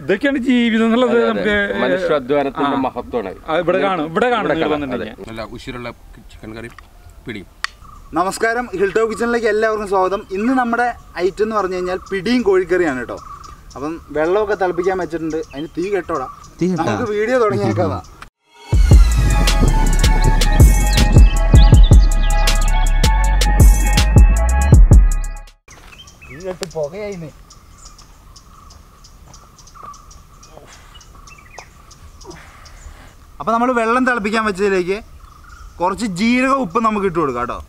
ഇതൊക്കെയാണ് ജീവിതം എന്നുള്ളത് നമുക്ക് മനുഷ്യാധ്വാനത്തിന്റെ മഹത്വമാണ് ആ, ഇവിടെ കാണും ഇവിടെ കാണും ഇവിടെ നിങ്ങൾ കാണാം, വന്നിട്ടുണ്ടെങ്കിൽ നല്ല ഉശിരുള്ള ചിക്കൻ കറി പിടിയും നമസ്കാരം ഹിൽ ടോപ്പ് കിച്ചണിലേക്ക് എല്ലാവർക്കും സ്വാഗതം ഇന്ന് നമ്മുടെ ഐറ്റം എന്ന് പറഞ്ഞു കഴിഞ്ഞാൽ പിടിയും കോഴിക്കറിയാണ് കേട്ടോ അപ്പം വെള്ളമൊക്കെ തിളപ്പിക്കാൻ വെച്ചിട്ടുണ്ട് അതിന് തീ കെട്ടോടാ നമുക്ക് വീഡിയോ തുടങ്ങിയേക്കാതാ തീ കെട്ട് പുകയായിന്ന് അപ്പോൾ നമ്മൾ വെള്ളം തിളപ്പിക്കാൻ വെച്ചതിലേക്ക് കുറച്ച് ജീരക ഉപ്പ് നമുക്ക് ഇട്ട് കൊടുക്കാം കേട്ടോ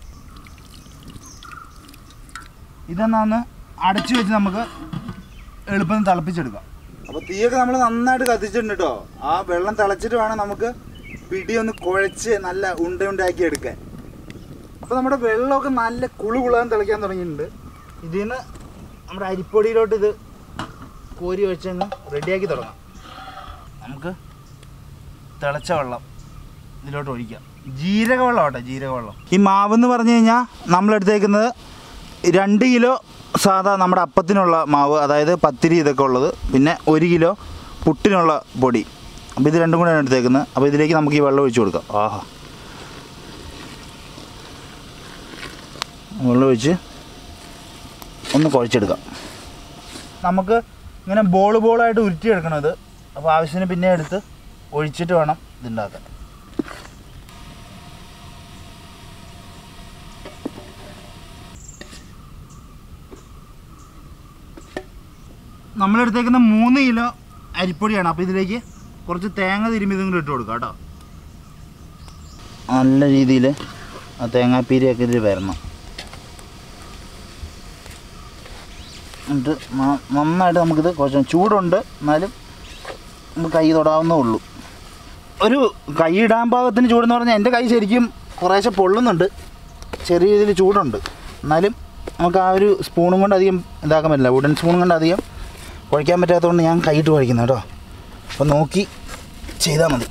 ഇതെന്നാന്ന് അടച്ചു വെച്ച് നമുക്ക് എളുപ്പം തിളപ്പിച്ചെടുക്കാം അപ്പോൾ തീയൊക്കെ നമ്മൾ നന്നായിട്ട് കത്തിച്ചിട്ടുണ്ട് കേട്ടോ ആ വെള്ളം തിളച്ചിട്ട് വേണം നമുക്ക് പിടി ഒന്ന് കുഴച്ച് നല്ല ഉണ്ട ഉണ്ടാക്കി എടുക്കാൻ അപ്പോൾ നമ്മുടെ വെള്ളമൊക്കെ നല്ല കുളു കുളാൻ തിളയ്ക്കാൻ തുടങ്ങിയിട്ടുണ്ട് ഇതിൽ നിന്ന് നമ്മുടെ അരിപ്പൊടിയിലോട്ട് ഇത് കോരി ഒഴിച്ചങ്ങ് റെഡിയാക്കി തുടങ്ങാം നമുക്ക് തിളച്ച വെള്ളം ഇതിലോട്ട് ഒഴിക്കാം ജീരക വെള്ളം കേട്ടോ ജീരക വെള്ളം ഈ മാവ് എന്ന് പറഞ്ഞു കഴിഞ്ഞാൽ നമ്മൾ എടുത്തേക്കുന്നത് രണ്ട് കിലോ സാധാ നമ്മുടെ അപ്പത്തിനുള്ള മാവ് അതായത് പത്തിരി ഇതൊക്കെ ഉള്ളത് പിന്നെ ഒരു കിലോ പുട്ടിനുള്ള പൊടി അപ്പോൾ ഇത് രണ്ടും കൂടെയാണ് എടുത്തേക്കുന്നത് അപ്പോൾ ഇതിലേക്ക് നമുക്ക് ഈ വെള്ളം ഒഴിച്ച് കൊടുക്കാം ആഹാ വെള്ളം ഒഴിച്ച് ഒന്ന് കുഴച്ചെടുക്കാം നമുക്ക് ഇങ്ങനെ ബോൾ ബോളായിട്ട് ഉരുട്ടിയെടുക്കണത് അപ്പോൾ ആവശ്യത്തിന് പിന്നെ എടുത്ത് ഒഴിച്ചിട്ട് വേണം ഇതുണ്ടാക്കാൻ നമ്മളെടുത്തേക്കുന്ന മൂന്ന് കിലോ അരിപ്പൊടിയാണ് അപ്പോൾ ഇതിലേക്ക് കുറച്ച് തേങ്ങ തിരുമ്പി ഇതും കൂടി ഇട്ട് കൊടുക്കാം കേട്ടോ നല്ല രീതിയിൽ ആ തേങ്ങാപ്പീരിയൊക്കെ ഇതിൽ വരണം എന്നിട്ട് ന- നന്നായിട്ട് നമുക്കിത് കുറച്ച് ചൂടുണ്ട് എന്നാലും നമുക്ക് കൈ തൊടാവുന്നേ ഉള്ളൂ ഒരു കൈ ഇടാൻ പാകത്തിന് ചൂടെന്ന് പറഞ്ഞാൽ എൻ്റെ കൈ ശരിക്കും കുറേശ്ശെ പൊള്ളുന്നുണ്ട് ചെറിയ രീതിയിൽ ചൂടുണ്ട് എന്നാലും നമുക്ക് ആ ഒരു സ്പൂണും കൊണ്ട് അധികം ഇതാക്കാൻ പറ്റില്ല വുഡൻ സ്പൂൺ കൊണ്ട് അധികം കുഴയ്ക്കാൻ പറ്റാത്തതുകൊണ്ട് ഞാൻ കൈയിട്ട് കുഴക്കുന്നത് കേട്ടോ അപ്പോൾ നോക്കി ചെയ്താൽ മതി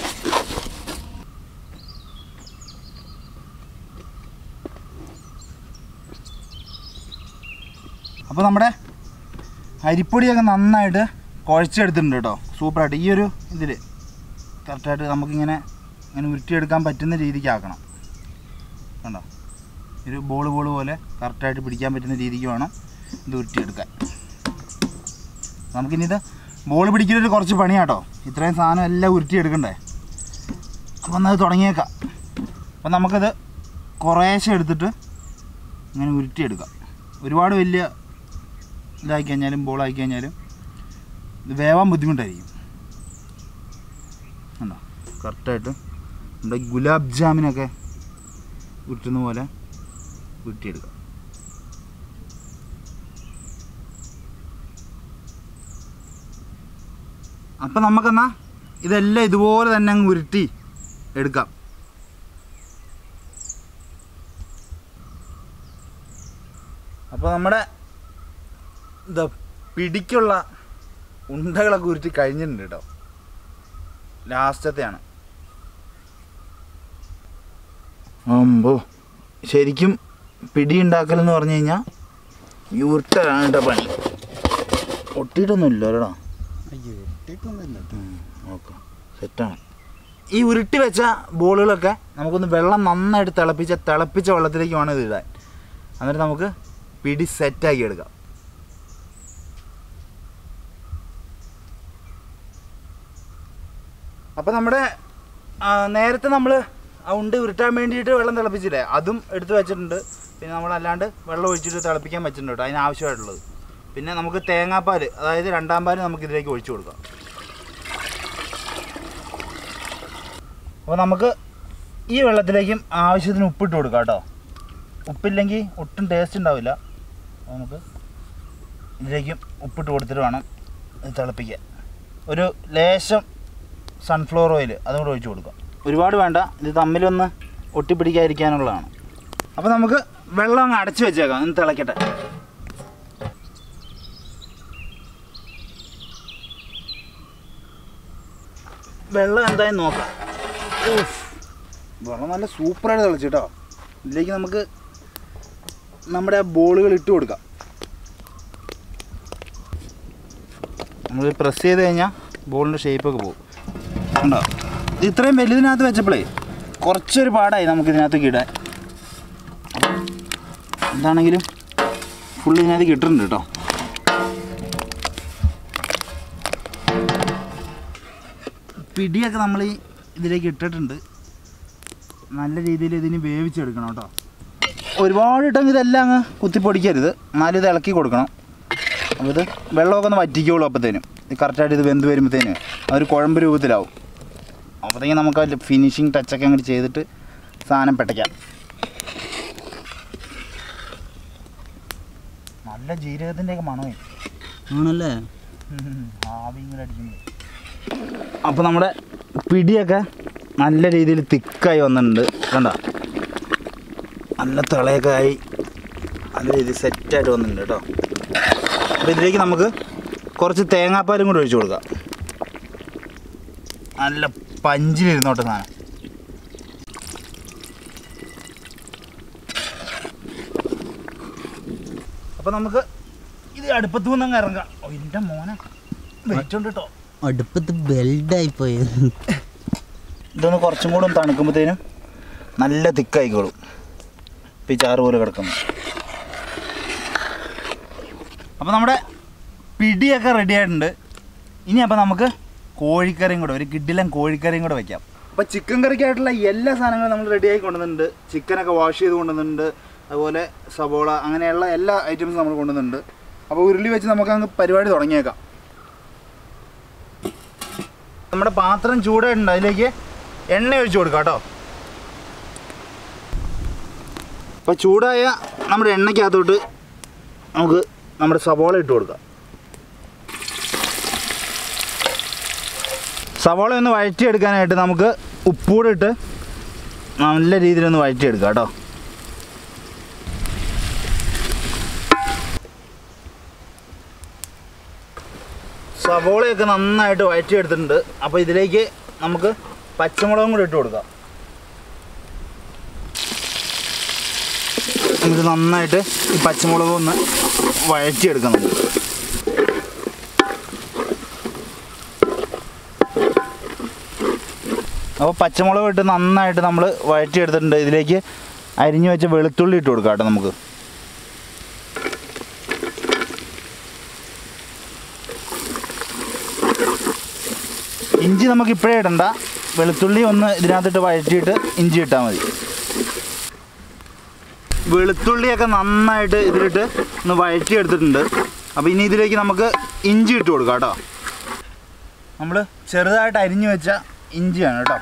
അപ്പോൾ നമ്മുടെ അരിപ്പൊടിയൊക്കെ നന്നായിട്ട് കുഴച്ചെടുത്തിട്ടുണ്ട് കേട്ടോ സൂപ്പറായിട്ട് ഈ ഒരു ഇതിൽ കറക്റ്റായിട്ട് നമുക്കിങ്ങനെ ഇങ്ങനെ ഉരുട്ടിയെടുക്കാൻ പറ്റുന്ന രീതിക്ക് ആക്കണം കണ്ടോ ഒരു ബോൾ ബോൾ പോലെ കറക്റ്റായിട്ട് പിടിക്കാൻ പറ്റുന്ന രീതിക്ക് വേണം ഇത് ഉരുട്ടിയെടുക്കാൻ നമുക്കിനി ഇത് ബോൾ പിടിക്കലൊരു കുറച്ച് പണിയാട്ടോ ഇത്രയും സാധനം എല്ലാം ഉരുട്ടിയെടുക്കണ്ടേ അപ്പം എന്നാൽ അത് തുടങ്ങിയേക്കാം അപ്പം നമുക്കത് കുറേശ്ശെ എടുത്തിട്ട് ഇങ്ങനെ ഉരുട്ടിയെടുക്കാം ഒരുപാട് വലിയ ഇതാക്കി കഴിഞ്ഞാലും ബോളാക്കി കഴിഞ്ഞാലും ഇത് വേവാൻ ബുദ്ധിമുട്ടായിരിക്കും കണ്ടോ കറക്റ്റായിട്ട് നമ്മുടെ ഗുലാബ് ജാമിനൊക്കെ ഉരുട്ടുന്ന പോലെ ഉരുട്ടിയെടുക്കാം അപ്പം നമുക്കെന്നാ ഇതെല്ലാം ഇതുപോലെ തന്നെ അങ്ങ് ഉരുട്ടി എടുക്കാം അപ്പോൾ നമ്മുടെ എന്താ പിടിക്കുള്ള ഉണ്ടകളൊക്കെ ഉരുട്ടി കഴിഞ്ഞിട്ടുണ്ട് കേട്ടോ ലാസ്റ്റത്തെയാണ് അമ്പോ ശരിക്കും പിടി ഉണ്ടാക്കലെന്ന് പറഞ്ഞു കഴിഞ്ഞാൽ ഈ ഉരുട്ടാണ് കേട്ടോ പണി ഒട്ടിയിട്ടൊന്നുമില്ല ഒരടാ ഓക്കെ സെറ്റാണ് ഈ ഉരുട്ടി വെച്ച ബോളുകളൊക്കെ നമുക്കൊന്ന് വെള്ളം നന്നായിട്ട് തിളപ്പിച്ച തിളപ്പിച്ച വെള്ളത്തിലേക്ക് വേണം ഇത് ഇടാൻ എന്നിട്ട് നമുക്ക് പിടി സെറ്റാക്കി എടുക്കാം അപ്പോൾ നമ്മുടെ ആ, നേരത്തെ നമ്മൾ ആ ഉണ്ട ഉരുട്ടാൻ വേണ്ടിയിട്ട് വെള്ളം തിളപ്പിച്ചില്ലേ അതും എടുത്ത് വെച്ചിട്ടുണ്ട് പിന്നെ നമ്മൾ അല്ലാണ്ട് വെള്ളം ഒഴിച്ചിട്ട് തിളപ്പിക്കാൻ വെച്ചിട്ടുണ്ട് കേട്ടോ അതിന് ആവശ്യമായിട്ടുള്ളത് പിന്നെ നമുക്ക് തേങ്ങാപ്പാൽ അതായത് രണ്ടാം പാൽ നമുക്ക് ഇതിലേക്ക് ഒഴിച്ചു കൊടുക്കാം അപ്പോൾ നമുക്ക് ഈ വെള്ളത്തിലേക്കും ആവശ്യത്തിന് ഉപ്പിട്ട് കൊടുക്കാം കേട്ടോ ഉപ്പില്ലെങ്കിൽ ഒട്ടും ടേസ്റ്റ് ഉണ്ടാവില്ല അപ്പോൾ നമുക്ക് ഇതിലേക്കും ഉപ്പിട്ട് കൊടുത്തിട്ട് വേണം ഇത് തിളപ്പിക്കാൻ ഒരു ലേശം സൺഫ്ലവർ ഓയിൽ അതും കൂടെ ഒഴിച്ച് കൊടുക്കാം ഒരുപാട് വേണ്ട ഇത് തമ്മിലൊന്ന് ഒട്ടിപ്പിടിക്കാതിരിക്കാനുള്ളതാണ് അപ്പോൾ നമുക്ക് വെള്ളം അങ്ങ് അടച്ച് വെച്ചേക്കാം ഒന്ന് തിളക്കട്ടെ വെള്ളം എന്തായാലും നോക്കാം ഊഫ്. വെള്ളം നല്ല സൂപ്പറായിട്ട് തിളച്ചു കേട്ടോ ഇതിലേക്ക് നമുക്ക് നമ്മുടെ ആ ബോളുകൾ ഇട്ട് കൊടുക്കാം നമ്മൾ പ്രസ് ചെയ്ത് കഴിഞ്ഞാൽ ബോളിൻ്റെ ഷേപ്പൊക്കെ പോകും ഉണ്ടോ ഇത് ഇത്രയും വലുതിനകത്ത് വെച്ചപ്പോഴേ കുറച്ചൊരു പാടായി നമുക്ക് ഇതിനകത്തേക്ക് ഇടാൻ എന്താണെങ്കിലും ഫുള്ള് ഇതിനകത്ത് കിട്ടുന്നുണ്ട് കേട്ടോ പിടിയൊക്കെ നമ്മൾ ഈ ഇതിലേക്ക് ഇട്ടിട്ടുണ്ട് നല്ല രീതിയിൽ ഇതിന് വേവിച്ചെടുക്കണം കേട്ടോ ഒരുപാട് ഇട്ടെങ്കിൽ ഇതെല്ലാം അങ്ങ് കുത്തിപ്പൊടിക്കരുത് എന്നാലും ഇത് ഇളക്കി കൊടുക്കണം അപ്പോൾ ഇത് വെള്ളമൊക്കെ ഒന്ന് വറ്റിക്കോളൂ അപ്പോഴത്തേനും ഇത് കറക്റ്റായിട്ട് ഇത് വെന്ത് വരുമ്പോഴത്തേനും ആ ഒരു കുഴമ്പ് രൂപത്തിലാവും അപ്പോഴത്തേക്കും നമുക്ക് അതിൽ ഫിനിഷിങ് ടച്ചൊക്കെ അങ്ങോട്ട് ചെയ്തിട്ട് സാധനം പെട്ടയ്ക്കാം നല്ല ജീരകത്തിൻ്റെയൊക്കെ മണമേ ആണല്ലേ ആവി ഇങ്ങനെ അടിക്കുമ്പോൾ അപ്പോൾ നമ്മുടെ പിടിയൊക്കെ നല്ല രീതിയിൽ തിക്കായി വന്നിട്ടുണ്ട് കണ്ട നല്ല തിളയൊക്കെ ആയി നല്ല രീതിയിൽ സെറ്റായിട്ട് വന്നിട്ടുണ്ട് കേട്ടോ അപ്പോൾ ഇതിലേക്ക് നമുക്ക് കുറച്ച് തേങ്ങാപ്പാലും കൂടി ഒഴിച്ചു കൊടുക്കാം നല്ല പഞ്ചിലിരുന്നോട്ടെ സാധനം അപ്പോൾ നമുക്ക് ഇത് അടുപ്പത്തു നിന്നങ്ങ് ഇറങ്ങാം ഓ എൻ്റെ മോനെ വെയിറ്റ് ഉണ്ട് കേട്ടോ അടുപ്പത്ത് ബെൽഡായി പോയത് ഇതൊന്ന് കുറച്ചും കൂടെ ഒന്ന് തണുക്കുമ്പോഴത്തേനും നല്ല തിക്കായിക്കോളും ഇപ്പം ഈ ചാറ് പോലെ കിടക്കുന്നു അപ്പോൾ നമ്മുടെ പിടിയൊക്കെ റെഡി ആയിട്ടുണ്ട് ഇനി അപ്പോൾ നമുക്ക് കോഴിക്കറിയും കൂടെ ഒരു കിഡിലൻ കോഴിക്കറിയും കൂടെ വെക്കാം അപ്പോൾ ചിക്കൻ കറിക്കായിട്ടുള്ള എല്ലാ സാധനങ്ങളും നമ്മൾ റെഡിയായി കൊണ്ടുവന്നിട്ടുണ്ട് ചിക്കനൊക്കെ വാഷ് ചെയ്ത് കൊണ്ടുവന്നിട്ടുണ്ട് അതുപോലെ സബോള അങ്ങനെയുള്ള എല്ലാ ഐറ്റംസും നമ്മൾ കൊണ്ടുവന്നിട്ടുണ്ട് അപ്പോൾ ഉരുളി വെച്ച് നമുക്ക് അങ്ങ് പരിപാടി തുടങ്ങിയേക്കാം നമ്മുടെ പാത്രം ചൂടായിട്ടുണ്ട് അതിലേക്ക് എണ്ണ ഒഴിച്ചു കൊടുക്കാം കേട്ടോ അപ്പോൾ ചൂടായ നമ്മുടെ എണ്ണയ്ക്കകത്തോട്ട് നമുക്ക് നമ്മുടെ സവോള ഇട്ട് കൊടുക്കാം സവോള ഒന്ന് വഴറ്റിയെടുക്കാനായിട്ട് നമുക്ക് ഉപ്പൂടെ ഇട്ട് നല്ല രീതിയിലൊന്ന് വഴറ്റിയെടുക്കാം കേട്ടോ സവോളയൊക്കെ നന്നായിട്ട് വഴറ്റിയെടുത്തിട്ടുണ്ട് അപ്പോൾ ഇതിലേക്ക് നമുക്ക് പച്ചമുളകും കൂടി ഇട്ട് കൊടുക്കാം നമുക്ക് നന്നായിട്ട് ഈ പച്ചമുളകും ഒന്ന് വഴറ്റിയെടുക്കാം നമുക്ക് അപ്പോൾ പച്ചമുളക് ഇട്ട് നന്നായിട്ട് നമ്മൾ വഴറ്റിയെടുത്തിട്ടുണ്ട് ഇതിലേക്ക് അരിഞ്ഞു വെച്ച വെളുത്തുള്ളി ഇട്ട് കൊടുക്കാം കേട്ടോ നമുക്ക് ഇഞ്ചി നമുക്ക് ഇപ്പോഴേ ഇടണ്ട വെളുത്തുള്ളി ഒന്ന് ഇതിനകത്തിട്ട് വഴറ്റിയിട്ട് ഇഞ്ചി ഇട്ടാൽ മതി വെളുത്തുള്ളിയൊക്കെ നന്നായിട്ട് ഇതിലിട്ട് ഒന്ന് വഴറ്റി എടുത്തിട്ടുണ്ട് അപ്പോൾ ഇനി ഇതിലേക്ക് നമുക്ക് ഇഞ്ചി ഇട്ട് കൊടുക്കാം കേട്ടോ നമ്മൾ ചെറുതായിട്ട് അരിഞ്ഞു വെച്ച ഇഞ്ചിയാണ് കേട്ടോ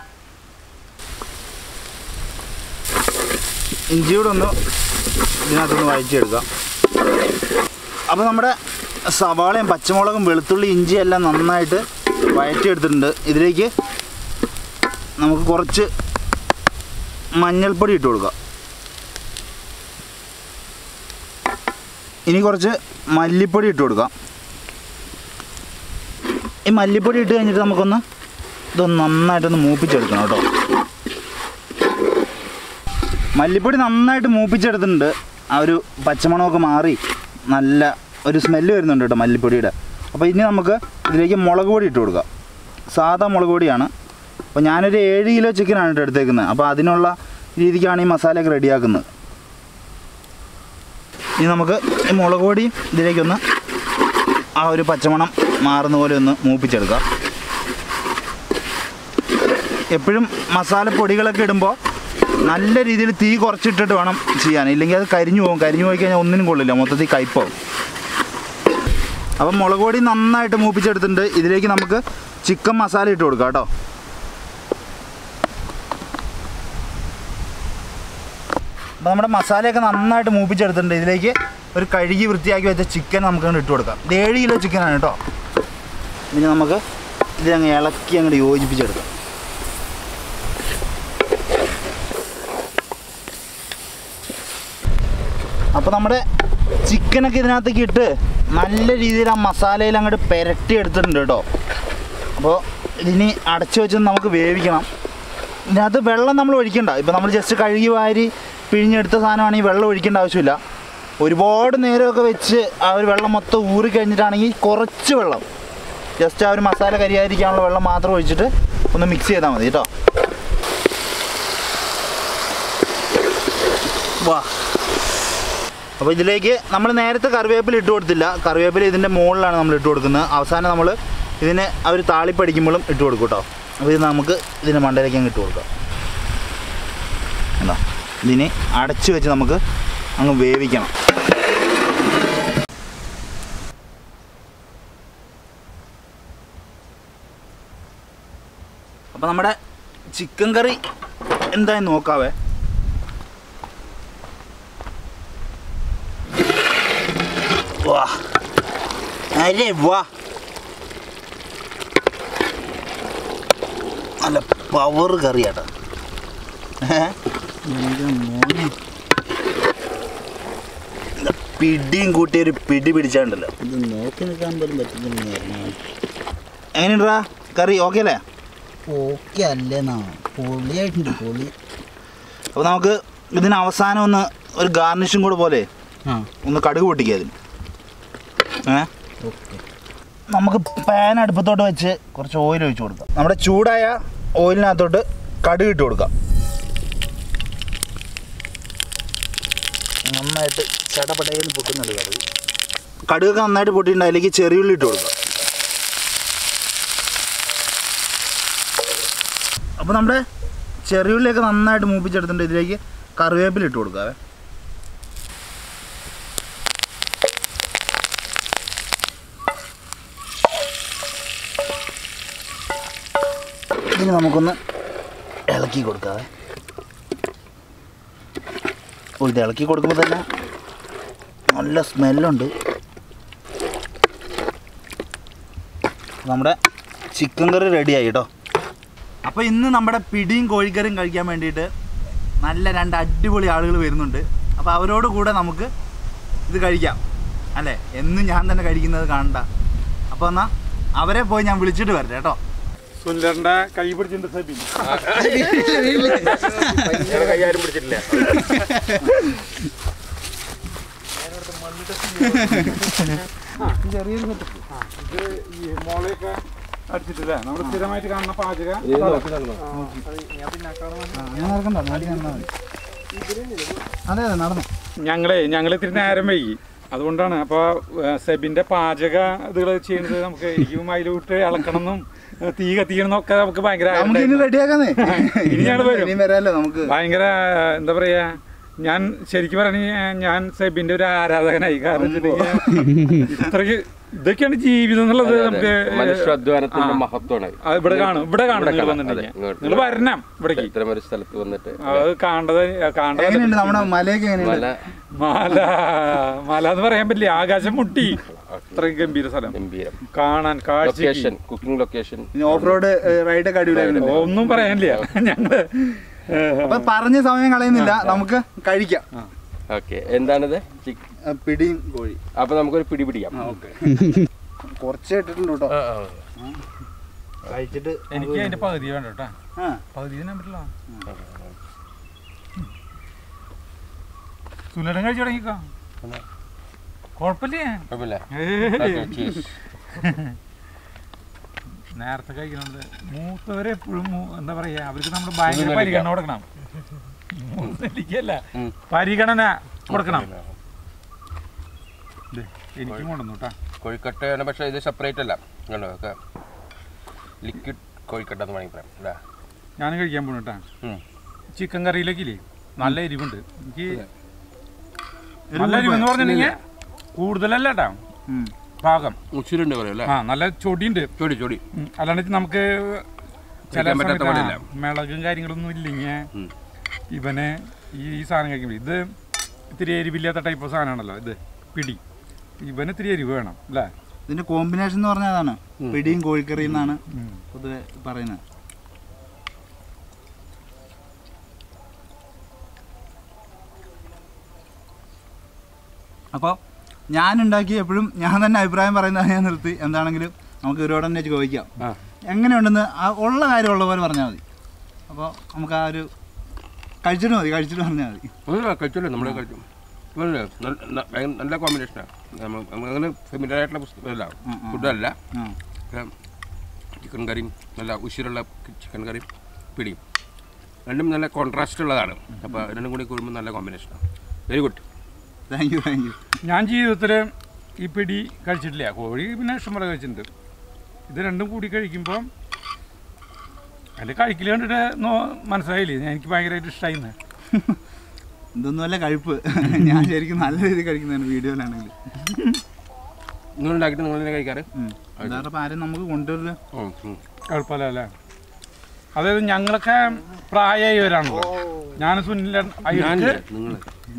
ഇഞ്ചി കൂടെ ഒന്ന് ഇതിനകത്തൊന്ന് വഴറ്റിയെടുക്കാം അപ്പോൾ നമ്മുടെ സവാളയും പച്ചമുളകും വെളുത്തുള്ളി ഇഞ്ചി എല്ലാം നന്നായിട്ട് വഴറ്റിയെടുത്തിട്ടുണ്ട് ഇതിലേക്ക് നമുക്ക് കുറച്ച് മഞ്ഞൾപ്പൊടി ഇട്ട് കൊടുക്കാം ഇനി കുറച്ച് മല്ലിപ്പൊടി ഇട്ട് കൊടുക്കാം ഈ മല്ലിപ്പൊടി ഇട്ട് കഴിഞ്ഞിട്ട് നമുക്കൊന്ന് ഇതൊന്ന് നന്നായിട്ടൊന്ന് മൂപ്പിച്ചെടുക്കണം കേട്ടോ മല്ലിപ്പൊടി നന്നായിട്ട് മൂപ്പിച്ചെടുത്തിട്ടുണ്ട് ആ ഒരു പച്ചമണമൊക്കെ മാറി നല്ല ഒരു സ്മെല്ല് വരുന്നുണ്ട് കേട്ടോ മല്ലിപ്പൊടിയുടെ അപ്പോൾ ഇനി നമുക്ക് ഇതിലേക്ക് മുളക് പൊടി ഇട്ട് കൊടുക്കാം സാധാ മുളക് പൊടിയാണ് അപ്പോൾ ഞാനൊരു ഏഴ് കിലോ ചിക്കനാണ് കേട്ടോ എടുത്തേക്കുന്നത് അപ്പോൾ അതിനുള്ള രീതിക്കാണ് ഈ മസാലയൊക്കെ റെഡിയാക്കുന്നത് ഇനി നമുക്ക് ഈ മുളക് പൊടി ഇതിലേക്കൊന്ന് ആ ഒരു പച്ചമണം മാറുന്ന പോലെ ഒന്ന് മൂപ്പിച്ചെടുക്കാം എപ്പോഴും മസാലപ്പൊടികളൊക്കെ ഇടുമ്പോൾ നല്ല രീതിയിൽ തീ കുറച്ചിട്ടിട്ട് വേണം ചെയ്യാൻ ഇല്ലെങ്കിൽ അത് കരിഞ്ഞു പോകും കരിഞ്ഞു പോയി കഴിഞ്ഞാൽ ഒന്നിനും കൊള്ളില്ല മൊത്തത്തിൽ കയ്പാവും അപ്പം മുളക് പൊടി നന്നായിട്ട് മൂപ്പിച്ചെടുത്തിട്ടുണ്ട് ഇതിലേക്ക് നമുക്ക് ചിക്കൻ മസാല ഇട്ട് കൊടുക്കാം കേട്ടോ അപ്പോൾ നമ്മുടെ മസാലയൊക്കെ നന്നായിട്ട് മൂപ്പിച്ചെടുത്തിട്ടുണ്ട് ഇതിലേക്ക് ഒരു കഴുകി വൃത്തിയാക്കി വെച്ച ചിക്കൻ നമുക്ക് അങ്ങോട്ട് ഇട്ട് കൊടുക്കാം ഇത് ഏഴ് കിലോ ചിക്കനാണ് കേട്ടോ ഇനി നമുക്ക് ഇതങ്ങ് ഇളക്കി അങ്ങോട്ട് യോജിപ്പിച്ചെടുക്കാം അപ്പോൾ നമ്മുടെ ചിക്കനൊക്കെ ഇതിനകത്തേക്ക് ഇട്ട് നല്ല രീതിയിൽ ആ മസാലയിൽ അങ്ങോട്ട് പെരട്ടി എടുത്തിട്ടുണ്ട് കേട്ടോ അപ്പോൾ ഇതിനി അടച്ചു വെച്ച് നമുക്ക് വേവിക്കണം ഇതിനകത്ത് വെള്ളം നമ്മൾ ഒഴിക്കണ്ട ഇപ്പോൾ നമ്മൾ ജസ്റ്റ് കഴുകി വാരി പിഴിഞ്ഞെടുത്ത സാധനമാണെങ്കിൽ വെള്ളം ഒഴിക്കേണ്ട ആവശ്യമില്ല ഒരുപാട് നേരമൊക്കെ വെച്ച് ആ ഒരു വെള്ളം മൊത്തം ഊറി കഴിഞ്ഞിട്ടാണെങ്കിൽ കുറച്ച് വെള്ളം ജസ്റ്റ് ആ ഒരു മസാല കരിയാതിരിക്കാനുള്ള വെള്ളം മാത്രം ഒഴിച്ചിട്ട് ഒന്ന് മിക്സ് ചെയ്താൽ മതി കേട്ടോ വാ അപ്പോൾ ഇതിലേക്ക് നമ്മൾ നേരത്തെ കറിവേപ്പില ഇട്ട് കൊടുത്തില്ല കറിവേപ്പില ഇതിൻ്റെ മുകളിലാണ് നമ്മൾ ഇട്ട് കൊടുക്കുന്നത് അവസാനം നമ്മൾ ഇതിനെ അവർ താളിപ്പടിക്കുമ്പോഴും ഇട്ട് കൊടുക്കും കേട്ടോ അപ്പോൾ ഇത് നമുക്ക് ഇതിൻ്റെ മണ്ടയിലേക്ക് അങ്ങ് ഇട്ട് കൊടുക്കാം കണ്ടോ ഇതിനെ അടച്ചു വെച്ച് നമുക്ക് അങ്ങ് വേവിക്കണം അപ്പോൾ നമ്മുടെ ചിക്കൻ കറി എന്തായാലും നോക്കാവേ വാ അരെ വാ നല്ല പവർ കറിയാട്ടോ ഏ? എൻ്റെ മോനെ. നല്ല പിടിയും കൂട്ടി ഒരു പിടി പിടിച്ചാണ്ടല്ലോ ഇത് നോക്കി നിൽക്കാൻ പോലും പറ്റുന്നില്ല എങ്ങനെയുണ്ടാ കറി ഓക്കെ അല്ലേ ഓക്കെ അല്ലേന്നാ പൊളിയായിട്ടുണ്ട് പൊളി അപ്പോൾ നമുക്ക് ഇതിന് അവസാനം ഒന്ന് ഒരു ഗാർണിഷും കൂടെ പോലെ ആ ഒന്ന് കടുക് പൊട്ടിക്കുക അതിന് ഏ ഓക്കെ നമുക്ക് പാൻ അടുപ്പത്തോട്ട് വെച്ച് കുറച്ച് ഓയിൽ ഒഴിച്ച് കൊടുക്കാം നമ്മുടെ ചൂടായ ഓയിലിനകത്തോട്ട് കടുക് ഇട്ട് കൊടുക്കാം നന്നായിട്ട് ചടപടയെന്ന് പൊട്ടുന്നുണ്ട് കടുക് കടുകൊക്കെ നന്നായിട്ട് പൊട്ടിയിട്ടുണ്ട് അതിലേക്ക് ചെറിയുള്ളി ഇട്ട് കൊടുക്കാം അപ്പോൾ നമ്മുടെ ചെറിയുള്ളിയൊക്കെ നന്നായിട്ട് മൂപ്പിച്ചെടുത്തിട്ടുണ്ട് ഇതിലേക്ക് കറിവേപ്പില ഇട്ട് കൊടുക്കാവേ ഇതിന് നമുക്കൊന്ന് ഇളക്കി കൊടുക്കാവേ ഓ ഇത് ഇളക്കി കൊടുക്കുമ്പോൾ തന്നെ നല്ല സ്മെല്ലുണ്ട് നമ്മുടെ ചിക്കൻ കറി റെഡിയായി കേട്ടോ അപ്പോൾ ഇന്ന് നമ്മുടെ പിടിയും കോഴിക്കറിയും കഴിക്കാൻ വേണ്ടിയിട്ട് നല്ല രണ്ട് അടിപൊളി ആളുകൾ വരുന്നുണ്ട് അപ്പോൾ അവരോട് കൂടെ നമുക്ക് ഇത് കഴിക്കാം അല്ലേ എന്നും ഞാൻ തന്നെ കഴിക്കുന്നത് കാണണ്ട അപ്പോൾ എന്നാൽ അവരെ പോയി ഞാൻ വിളിച്ചിട്ട് വരട്ടെ കേട്ടോ സുന്ദരന്റെ കൈ പിടിച്ചിട്ടുണ്ട് സബി കൈയാരും പിടിച്ചിട്ടില്ല ചെറിയൊരു സെറ്റപ്പ് ഇത് ഈ മോളെയൊക്കെ അടിച്ചിട്ടില്ലേ നമ്മൾ സ്ഥിരമായിട്ട് കാണുന്ന പാചക ഇത് നോക്കി നടന്നോ ഞാൻ നടക്കണ്ട നാട്ടിൽ നടന്നാൽ മതി അതെ അതെ നടന്നു ഞങ്ങളെ ഞങ്ങൾ ഇത്തിരി നേരം വൈകി അതുകൊണ്ടാണ് അപ്പോൾ സെബിന്റെ പാചക ഇതുകൾ ചെയ്യുന്നത് നമുക്ക് എരിയും അതിലോട്ട് ഇളക്കണമെന്നും ഏഹ്, തീ കത്തിക്കണം ഒക്കെ നമുക്ക് ഭയങ്കര നമുക്ക് ഇനി റെഡിയാക്കാന്നേ ഇനി ഞങ്ങള് വരും. ഇനി വരാമല്ലോ നമുക്ക് ഭയങ്കര എന്താ പറയാ ഞാൻ ശരിക്കും പറഞ്ഞ ഞാൻ സെബിന്റെ ഒരു ആരാധകനായി കാരണം വെച്ചിട്ടുണ്ടെങ്കിൽ ഇത്രയ്ക്ക് ഇതൊക്കെയാണ് ജീവിതം എന്നുള്ളത് നമുക്ക് മനുഷ്യാധ്വാനത്തിന്റെ ആ. മഹത്വമാണ് അത് ഇവിടെ കാണും ഇവിടെ കാണും ഇവിടെ നിങ്ങൾ കാണാം. അതെ, വന്നിട്ടുണ്ടെങ്കിൽ ഇങ്ങോട്ട് നിങ്ങൾ വരണം ഇവിടേക്ക് ഇത്തരം ഒരു സ്ഥലത്ത് വന്നിട്ട് അത് കാണേണ്ടത് കാണേണ്ടത് എങ്ങനെയുണ്ട് നമ്മുടെ മലയൊക്കെ എങ്ങനെയുണ്ട് മല മല മല എന്ന് പറയാൻ പറ്റില്ല ആകാശം മുട്ടി അത്രയും ഗംഭീര സ്ഥലം ഗംഭീരം കാണാൻ കാഴ്ച ലൊക്കേഷൻ കുക്കിംഗ് ലൊക്കേഷൻ ഇനി ഓഫ് റോഡ് റൈഡൊക്കെ അടിപൊളിയായിട്ടുണ്ട് ഒന്നും പറയാനില്ല ഞങ്ങള് ഏഹ്, അപ്പൊ പറഞ്ഞ സമയം കളയുന്നില്ല നമുക്ക് കഴിക്കാം ഓക്കെ എന്താണിത് ചിക്ക് ആ, പിടിയും കോഴി അപ്പൊ നമുക്കൊരു പിടി പിടിക്കാം കുറച്ചേ ഇട്ടിട്ടുണ്ട് കേട്ടോ ആ, ആ. കഴിച്ചിട്ട് എനിക്ക് അതിന്റെ പകുതി വേണ്ട കേട്ടാ ആ പകുതി തന്നെ പറ്റില്ല സുലടം കഴിച്ചു തുടങ്ങിക്കോ കുഴപ്പമില്ലേ കുഴപ്പമില്ല ഏയ്. Okay, cheers. നേരത്തെ കഴിക്കണത് മൂത്തവരെ എപ്പോഴും എന്താ പറയാ അവർക്ക് നമ്മൾ ഭയങ്കര മൂന്ന് പരിഗണന കൊടുക്കണം മൂന്ന് നെല്ലിക്കല്ല ഉം. പരിഗണന കൊടുക്കണം ദേ, എനിക്കും കൊണ്ടുവന്നു കേട്ടാ കോഴിക്കട്ടയാണ് പക്ഷേ ഇത് സെപ്പറേറ്റ് അല്ല കണ്ടോ ഒക്കെ ലിക്വിഡ് കോഴിക്കട്ട എന്ന് വേണമെങ്കിൽ പറയാം അല്ലേ ഞാൻ കഴിക്കാൻ പോണു കേട്ടാ ഉം. ചിക്കൻ കറിയിലേക്കില്ലേ നല്ല എരിവുണ്ട് എനിക്ക് നല്ല എരിവെന്ന് പറഞ്ഞിട്ടുണ്ടെങ്കിൽ കൂടുതലല്ല കേട്ടാ ഉം. പാകം മുച്ചിലുണ്ട് പറയും അല്ലേ ആ നല്ല ചൊടിയുണ്ട് ചൊടി ചൊടി ഉം, അല്ലാണ്ട് നമുക്ക് ചില കഴിക്കാൻ പറ്റാത്ത സമയത്ത് ആ, പാടില്ല. മിളകും കാര്യങ്ങളൊന്നും ഇല്ലെങ്കിൽ ഉം. ഇവനെ ഈ ഈ സാധനം കഴിക്കുമ്പോൾ ഇത് ഇത്തിരി എരിവില്ലാത്ത ടൈപ്പ് ഓഫ് സാധനമാണല്ലോ ഇത് പിടി ഇവന് ഇത്തിരി എരിവ് വേണം അല്ലേ ഇതിന്റെ കോമ്പിനേഷൻ എന്ന് പറഞ്ഞാൽ അതാണ് ഉം. പിടിയും കോഴിക്കറിയും എന്നാണ് ഉം. പൊതുവെ പറയുന്നത് അപ്പോൾ ഞാൻ ഉണ്ടാക്കി എപ്പോഴും ഞാൻ തന്നെ അഭിപ്രായം പറയുന്നത് ഞാൻ നിർത്തി എന്താണെങ്കിലും നമുക്ക് ഇവരോട് തന്നെ ചോദിക്കാം ആ എങ്ങനെയുണ്ടെന്ന് ആ ഉള്ള കാര്യമുള്ള പോലെ പറഞ്ഞാൽ മതി അപ്പോൾ നമുക്ക് ആ ഒരു കഴിച്ചിട്ട് മതി കഴിച്ചിട്ട് പറഞ്ഞാൽ മതി ഒന്നുമില്ല കഴിച്ചല്ലോ നമ്മൾ കഴിച്ചു നല്ല നല്ല- നല്ല കോമ്പിനേഷനാണ് നമ്മൾ അങ്ങനെ ഫെമിലർ ആയിട്ടുള്ള പുസ്തകമല്ല ഉം, ഉം. ഫുഡല്ല ആ ചിക്കൻ കറിയും നല്ല ഉശിരുള്ള ചിക്കൻ കറിയും പിടിയും രണ്ടും നല്ല കോൺട്രാസ്റ്റ് ഉള്ളതാണ് അപ്പോൾ രണ്ടും കൂടി കൂടുമ്പോൾ നല്ല കോമ്പിനേഷനാണ് very good thank you thank you ഞാൻ ജീവിതത്തിൽ ഈ പിടി കഴിച്ചിട്ടില്ല കോഴി പിന്നെ ഇഷ്ടംപോലെ കഴിച്ചിട്ടുണ്ട് ഇത് രണ്ടും കൂടി കഴിക്കുമ്പോൾ എൻ്റെ കഴിക്കൽ കണ്ടിട്ട് നോ- മനസ്സിലായില്ലേ എനിക്ക് ഭയങ്കരമായിട്ട് ഇഷ്ടമായിന്ന് ഇതൊന്നുമല്ല കഴിപ്പ് ഞാൻ ശരിക്കും നല്ല രീതിയിൽ കഴിക്കുന്നതാണ് വീഡിയോയിലാണെങ്കിൽ നിങ്ങൾ ഉണ്ടാക്കിയിട്ട് നിങ്ങൾ തന്നെ കഴിക്കാറ് അതാറപ്പോൾ ആരും നമുക്ക് കൊണ്ടുവരില്ല ഉം, ഉം. കുഴപ്പമില്ല അല്ലേ അതായത് ഞങ്ങളൊക്കെ പ്രായമായവരാണല്ലോ ഞാൻ സുനില ഞാൻ അയ്യർക്ക് നിങ്ങൾ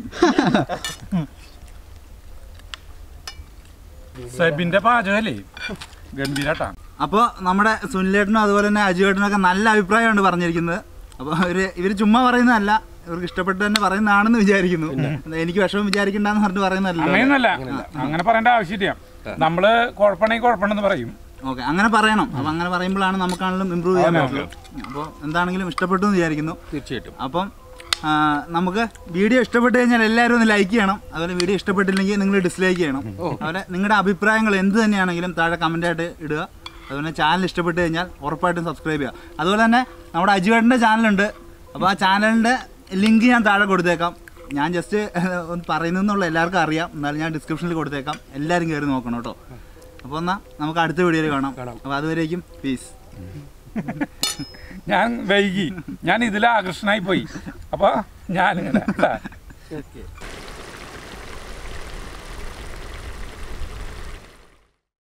സെബിന്റെ പാചകല്ലേ ഗംഭീരാട്ടാ അപ്പോൾ നമ്മുടെ സുനിലേട്ടനും അതുപോലെ തന്നെ അജുവേട്ടനും ഒക്കെ നല്ല അഭിപ്രായമാണ് പറഞ്ഞിരിക്കുന്നത് അപ്പോൾ ഇവര് ഇവര് ചുമ്മാ പറയുന്നതല്ല ഇവർക്ക് ഇഷ്ടപ്പെട്ട് തന്നെ പറയുന്നതാണെന്ന് വിചാരിക്കുന്നു എനിക്ക് വിഷമം വിചാരിക്കണ്ടെന്ന് പറഞ്ഞിട്ട് പറയുന്നതല്ല അങ്ങനെയൊന്നല്ല അങ്ങനെ പറയേണ്ട ആവശ്യമില്ല നമ്മള് കുഴപ്പമാണെങ്കിൽ കുഴപ്പമുണ്ടെന്ന് പറയും ഓക്കെ അങ്ങനെ പറയണം അപ്പോൾ അങ്ങനെ പറയുമ്പോഴാണ് നമുക്കാണെങ്കിലും ഇമ്പ്രൂവ് ചെയ്യാൻ പറ്റുള്ളൂ അപ്പോൾ എന്താണെങ്കിലും ഇഷ്ടപ്പെട്ടു എന്ന് വിചാരിക്കുന്നു തീർച്ചയായിട്ടും അപ്പം ആ, നമുക്ക് വീഡിയോ ഇഷ്ടപ്പെട്ട് കഴിഞ്ഞാൽ എല്ലാവരും ഒന്ന് ലൈക്ക് ചെയ്യണം അതുപോലെ വീഡിയോ ഇഷ്ടപ്പെട്ടില്ലെങ്കിൽ നിങ്ങൾ ഡിസ്ലൈക്ക് ചെയ്യണം അതുപോലെ നിങ്ങളുടെ അഭിപ്രായങ്ങൾ എന്ത് തന്നെയാണെങ്കിലും താഴെ comment ആയിട്ട് ഇടുക അതുപോലെ ചാനൽ ഇഷ്ടപ്പെട്ട് കഴിഞ്ഞാൽ ഉറപ്പായിട്ടും സബ്സ്ക്രൈബ് ചെയ്യുക അതുപോലെ തന്നെ നമ്മുടെ അജുവേട്ടൻ്റെ ചാനലുണ്ട് അപ്പോൾ ആ ചാനലിൻ്റെ ലിങ്ക് ഞാൻ താഴെ കൊടുത്തേക്കാം ഞാൻ ജസ്റ്റ് ഒന്ന് പറയുന്നതെന്നുള്ള എല്ലാവർക്കും അറിയാം എന്നാലും ഞാൻ ഡിസ്ക്രിപ്ഷനിൽ കൊടുത്തേക്കാം എല്ലാവരും കയറി നോക്കണം കേട്ടോ അപ്പോൾ എന്നാൽ നമുക്ക് അടുത്ത വീഡിയോയിൽ കാണാം അപ്പോൾ അതുവരേക്കും പീസ് ഞാൻ വൈകി ഞാൻ ഇതിൽ ആകർഷണമായി പോയി അപ്പൊ ഞാനിങ്ങനെ ട്ടാ.